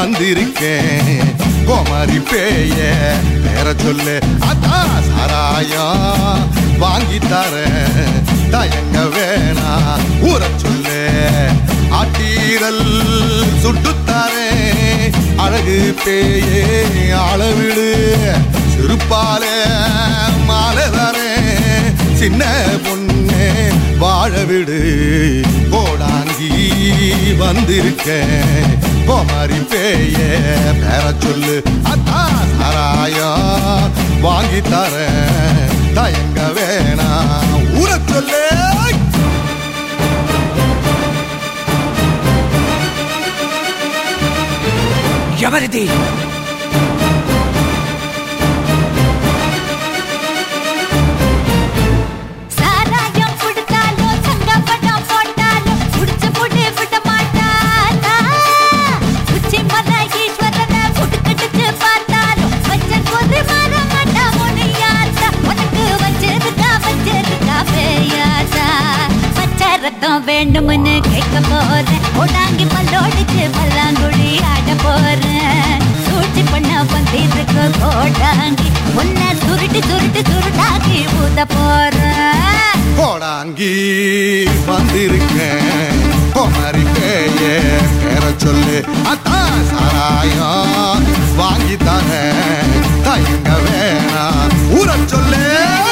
வந்திருக்கேன் கோமாரி பேய பேர சொல்லு அதான் சாராயம் வாங்கி தரேன் தயங்க வேணா ஊற சொல்லு ஆட்டீரல் சுட்டுத்தாரேன் அழகு பேயே அளவிடு சிறுப்பால மாலை தரேன் சின்ன பொண்ணே வாழ விடு கோடாங்கி வந்திருக்கேன் கோமாரி பேய பேர சொல்லு அதான் சாராயம் வாங்கி தரேன் தயங்க வேணாம் ஊற சொல்லு ఎవరిది சாராயம் குடுத்தாலும் சங்கப்படம் போட்டாலும் குடிச்சு புடி விட மாட்டாரா உச்சி மல ஈஸ்வரனை புடுக்கிட்டு பார்த்தாலும் வச்சன் கொதி மாற மாட்டா முனியாத்தா உனக்கு வச்சிருக்கா வச்சிருக்கா பேயாத்தா பச்சை ரத்தம் வேண்டும்னு கேட்க போறேன் ஓடாங்கி பல்லோடிச்சு பல்லாங்குழி ஆட போறேன் சூழ்ச்சி பண்ண வந்திருக்கு கோடாங்கி உன்னை சுருட்டி சுருட்டி சுருட்டாக்கி ஊத போறேன் கோடாங்கி வந்திருக்கேன் கோமாரி பேய பேர சொல்லு அதான் சாராயம் வாங்கி தரேன் தயங்க வேணாம் ஊற சொல்லு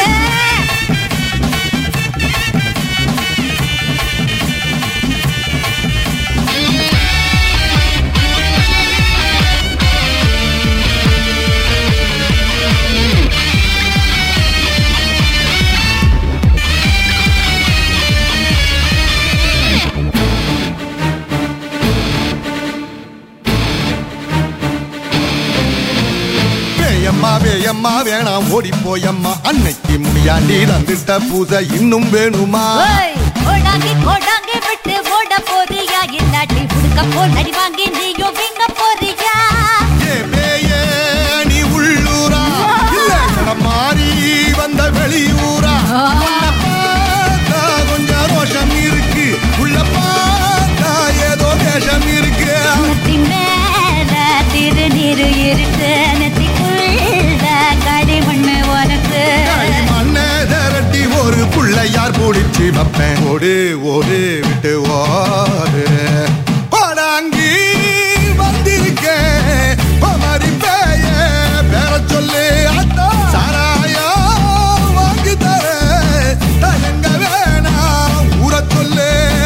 வேயம்மா வேயம்மா வேணாம் ஓடி போயம்மா அன்னைக்கு முடியாண்டி தந்துட்ட பூசை இன்னும் வேணுமா ஓய், ஓடாங்கி கோடாங்கி விட்டு ஓட போறியா இல்லாட்டி புடுக்க போல் அடி வாங்கி நீயும் விங்க போறியா ஏ பேய நீ உள்ளூரா இல்ல இடம் மாறி வந்த வெளியூரா உன்னை பார்த்தா கொஞ்சம் ரோஷம் இருக்கு உள்ள பார்த்தா ஏதோ வேஷம் இருக்கு நெத்தி மேல திருநீரு இருக்கு நெத்திக்குள்ள களிமண்ணு உனக்கு மண்ணை திரட்டி ஒரு புள்ளையார் பிடிச்சி வைப்பேன் ஓடு ஓடு விட்டு ஓடு பாடாங்கி வந்திருக்கேன் பமரி பேய பேர சொல்லு அத்தா சாராயா வாங்கி தர தயங்க வேணாம் ஊற சொல்லு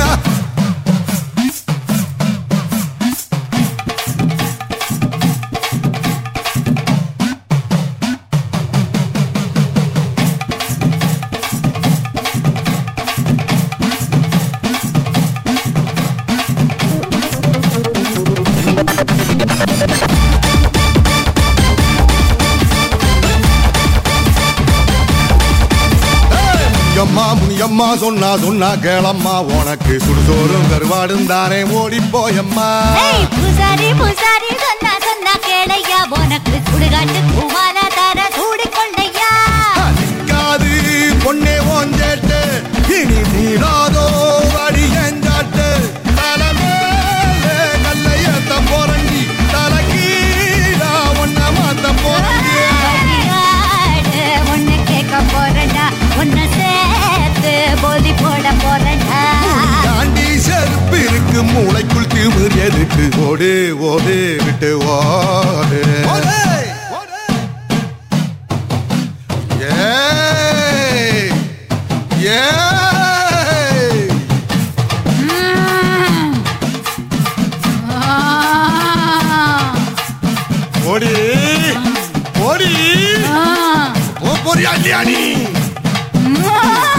முனியம்மா முனியம்மா சொன்னா சொன்னா கேளம்மா உனக்கு சுடுசோறும் கருவாடும் தானே ஓடி போயம்மா ஏய், பூசாரி பூசாரி சொன்னா சொன்னா கேளையா உனக்கு சுடுகாட்டு பூமால தர சூடி கொள்ளையா நிக்காது பொண்ணே ஓஞ்சேட்டு இனி நீடாதோ வடி எஞ்சாட்டு தலை மேலே கல்லை ஏத்த போறண்டி தலை கீழா ஒன்ன மாத்த போறண்டி பலியாடு, உன்னை கேட்க போறேன்டா உன்னை சேர்த்து போதி போட போறேன்டா தாண்டி செருப்பு இருக்கு மூளைக்குள் திமிர் எதுக்கு ஓடு ஓடு விட்டு ஓடு ஏய் ஏய் ம். ஆ. ஓடி ஓடி ஆ. ஓ பொரியா இல்லையா நீ ஆ.